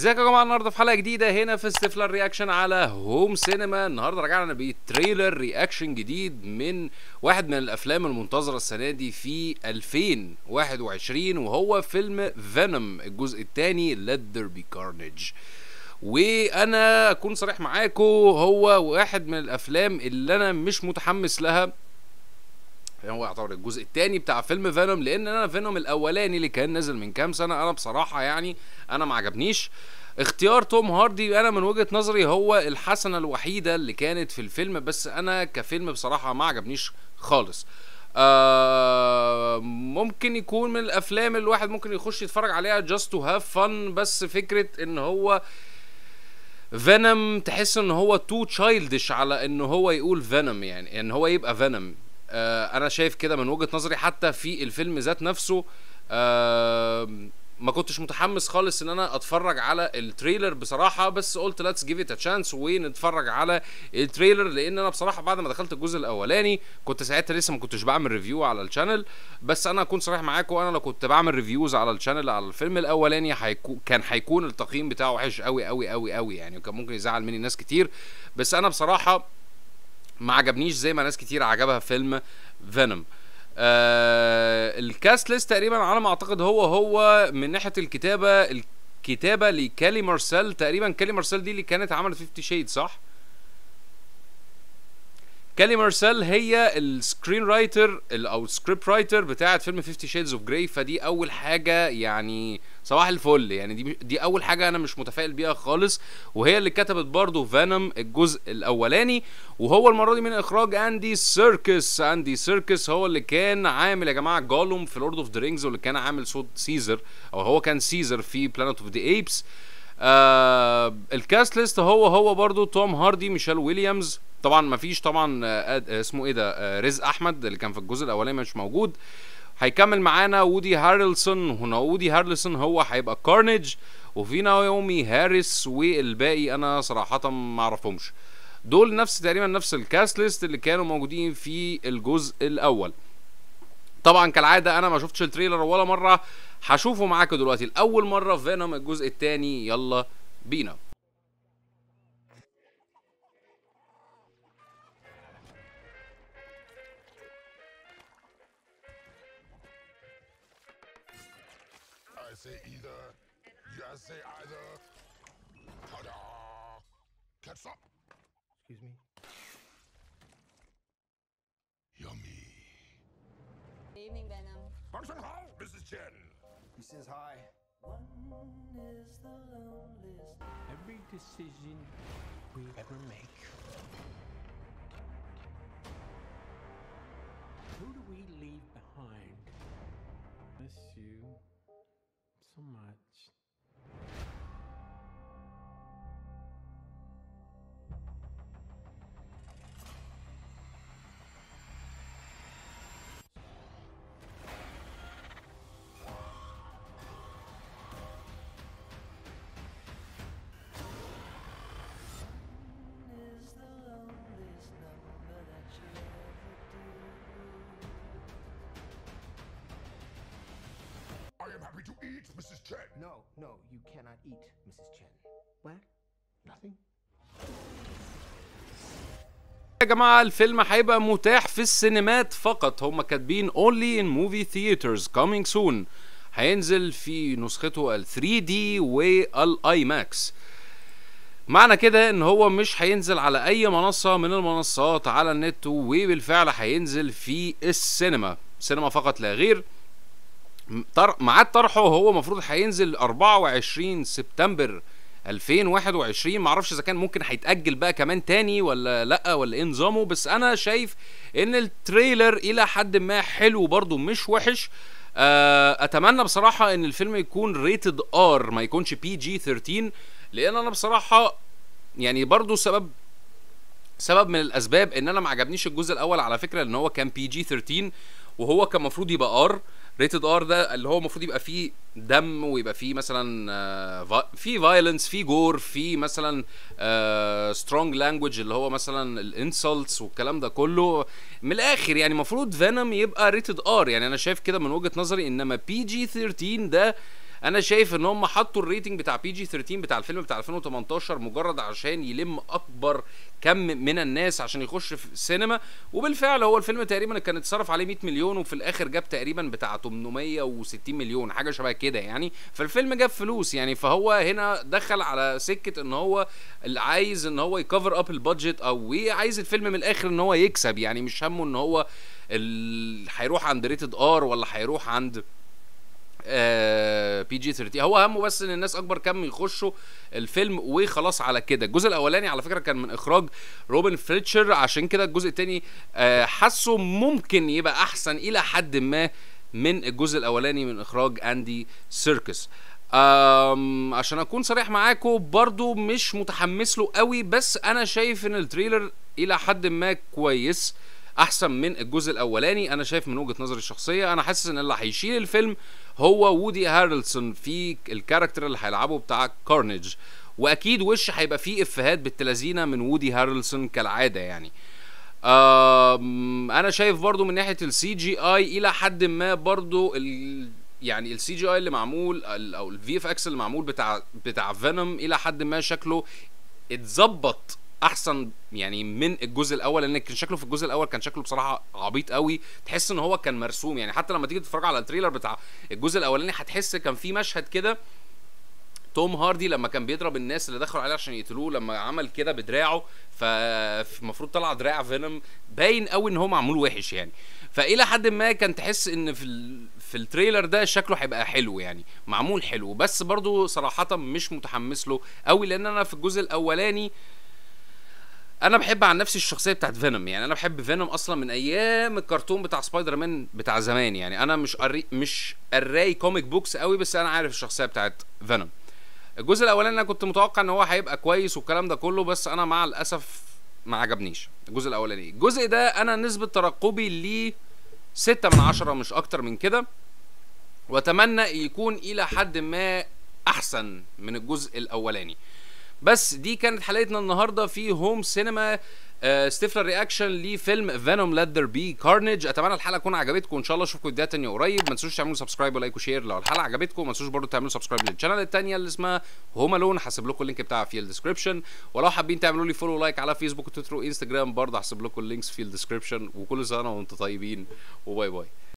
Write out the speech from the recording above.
ازيكم يا جماعه النهارده في حلقه جديده هنا في ستيفلر رياكشن على هوم سينما النهارده رجعنا بتريلر رياكشن جديد من واحد من الافلام المنتظره السنه دي في 2021 وهو فيلم فينوم الجزء الثاني Let There Be Carnage وانا اكون صريح معاكم هو واحد من الافلام اللي انا مش متحمس لها هو يعتبر الجزء الثاني بتاع فيلم فينوم لان انا فينوم الاولاني اللي كان نازل من كام سنه انا بصراحه يعني انا ما عجبنيش اختيار توم هاردي انا من وجهه نظري هو الحسنه الوحيده اللي كانت في الفيلم بس انا كفيلم بصراحه ما عجبنيش خالص آه ممكن يكون من الافلام اللي الواحد ممكن يخش يتفرج عليها جاست تو هاف فن بس فكره ان هو فينوم تحس ان هو تو تشايلدش على ان هو يقول فينوم يعني ان هو يبقى فينوم آه انا شايف كده من وجهه نظري حتى في الفيلم ذات نفسه آه ما كنتش متحمس خالص ان انا اتفرج على التريلر بصراحه بس قلت ليتس جيف ات ا تشانس ونتفرج على التريلر لان انا بصراحه بعد ما دخلت الجزء الاولاني كنت ساعتها لسه ما كنتش بعمل ريفيو على الشانل بس انا اكون صريح معاكم انا لو كنت بعمل ريفيوز على الشانل على الفيلم الاولاني هيكون كان هيكون التقييم بتاعه وحش قوي قوي قوي قوي يعني وكان ممكن يزعل مني ناس كتير بس انا بصراحه ما عجبنيش زي ما ناس كتير عجبها فيلم فينوم آه الكاست ليست تقريبا على ما اعتقد هو هو من ناحيه الكتابه الكتابه لكالي مارسيل تقريبا كالي مارسيل دي اللي كانت عملت 50 شيد صح كالي مارسيل هي السكرين رايتر او السكريبت رايتر بتاعه فيلم 50 شيدز اوف جراي فدي اول حاجه يعني صباح الفل يعني دي دي اول حاجه انا مش متفائل بيها خالص وهي اللي كتبت برضه فينوم الجزء الاولاني وهو المره دي من اخراج اندي سيركس اندي سيركس هو اللي كان عامل يا جماعه جولوم في لورد اوف ذا رينجز واللي كان عامل صوت سيزر او هو كان سيزر في بلانت اوف ذا ايبس آه الكاست ليست هو هو برضو توم هاردي ميشيل ويليامز طبعا ما فيش طبعا آه اسمه ايه ده آه رزق احمد اللي كان في الجزء الاولاني مش موجود هيكمل معانا وودي هارلسون هنا وودي هارلسون هو هيبقى كارنيج وفي ناومي هاريس والباقي انا صراحه ما اعرفهمش دول نفس تقريبا نفس الكاست ليست اللي كانوا موجودين في الجزء الاول طبعا كالعاده انا ما شفتش التريلر ولا مره هشوفه معاكم دلوقتي لاول مره فينوم الجزء الثاني يلا بينا I say either. You say either. Ta-da! Catch up. Excuse me. Yummy. Evening, Venom. Function how, Mrs. Chen? He says hi. Every decision we ever make. Who do we leave behind? Miss you so much. I am happy to eat, Mrs. Chen. No, no, you cannot eat, Mrs. Chen. What? Nothing? يا جماعه الفيلم هيبقى متاح في السينمات فقط هم كاتبين only in movie theaters coming soon هينزل في نسخته ال 3 دي والاي ماكس معنى كده ان هو مش هينزل على اي منصه من المنصات على النت وبالفعل هينزل في السينما سينما فقط لا غير طر... ميعاد طرحه هو المفروض هينزل 24 سبتمبر 2021 معرفش اذا كان ممكن هيتاجل بقى كمان تاني ولا لا ولا ايه نظامه بس انا شايف ان التريلر الى حد ما حلو برضو مش وحش آه، اتمنى بصراحه ان الفيلم يكون ريتد ار ما يكونش بي جي 13 لان انا بصراحه يعني برضو سبب سبب من الاسباب ان انا ما عجبنيش الجزء الاول على فكره ان هو كان بي جي 13 وهو كان المفروض يبقى ار ريتد ار ده اللي هو المفروض يبقى فيه دم ويبقى فيه مثلا آه، فا- في فايلنس في جور في مثلا سترونج لانجوج اللي هو مثلا الانسلتس والكلام ده كله من الاخر يعني المفروض فينوم يبقى ريتد ار يعني انا شايف كده من وجهه نظري انما بي جي 13 ده انا شايف ان هم حطوا الريتنج بتاع بي جي 13 بتاع الفيلم بتاع 2018 مجرد عشان يلم اكبر كم من الناس عشان يخش في السينما وبالفعل هو الفيلم تقريبا كان اتصرف عليه 100 مليون وفي الاخر جاب تقريبا بتاع 860 مليون حاجه شبه كده يعني فالفيلم جاب فلوس يعني فهو هنا دخل على سكه ان هو اللي عايز ان هو يكفر اب البادجت او إيه، عايز الفيلم من الاخر ان هو يكسب يعني مش همه ان هو ال- هيروح عند ريتد ار ولا هيروح عند بي جي 13 هو همه بس ان الناس اكبر كم يخشوا الفيلم وخلاص على كده الجزء الاولاني على فكره كان من اخراج روبن فريتشر عشان كده الجزء الثاني حاسه ممكن يبقى احسن الى حد ما من الجزء الاولاني من اخراج اندي سيركس أم عشان اكون صريح معاكم برضو مش متحمس له قوي بس انا شايف ان التريلر الى حد ما كويس احسن من الجزء الاولاني انا شايف من وجهه نظري الشخصيه انا حاسس ان اللي هيشيل الفيلم هو وودي هارلسون في الكاركتر اللي هيلعبه بتاع كارنيج واكيد وش هيبقى فيه افيهات بالتلازينه من وودي هارلسون كالعاده يعني أم، انا شايف برضو من ناحيه السي جي اي الى حد ما برضو ال يعني السي جي اي اللي معمول ال- او الفي اف اكس اللي معمول بتاع بتاع فينوم الى حد ما شكله اتظبط احسن يعني من الجزء الاول لان كان شكله في الجزء الاول كان شكله بصراحه عبيط قوي تحس ان هو كان مرسوم يعني حتى لما تيجي تتفرج على التريلر بتاع الجزء الاولاني هتحس كان في مشهد كده توم هاردي لما كان بيضرب الناس اللي دخلوا عليه عشان يقتلوه لما عمل كده بدراعه فالمفروض طلع دراع فينوم باين قوي ان هو معمول وحش يعني فالى حد ما كان تحس ان في ال... في التريلر ده شكله هيبقى حلو يعني معمول حلو بس برضو صراحه مش متحمس له قوي لان انا في الجزء الاولاني انا بحب عن نفسي الشخصيه بتاعت فينوم يعني انا بحب فينوم اصلا من ايام الكرتون بتاع سبايدر مان بتاع زمان يعني انا مش قري مش قراي كوميك بوكس قوي بس انا عارف الشخصيه بتاعت فينوم الجزء الاولاني انا كنت متوقع ان هو هيبقى كويس والكلام ده كله بس انا مع الاسف ما عجبنيش الجزء الاولاني الجزء ده انا نسبه ترقبي ليه ستة من عشرة مش اكتر من كده واتمنى يكون الى حد ما احسن من الجزء الاولاني بس دي كانت حلقتنا النهارده في هوم سينما آه ستيفلر رياكشن لفيلم فينوم ليت ذير بي كارنيج اتمنى الحلقه تكون عجبتكم ان شاء الله اشوفكم فيديوهات تانية قريب ما تنسوش تعملوا سبسكرايب ولايك وشير لو الحلقه عجبتكم ما تنسوش برضو تعملوا سبسكرايب للشانل التانية اللي اسمها هوم الون هسيب لكم اللينك بتاعها في الديسكربشن ولو حابين تعملوا لي فولو لايك على فيسبوك وتويتر وانستجرام برضه هسيب لكم اللينكس في الديسكربشن وكل سنه وانتم طيبين وباي باي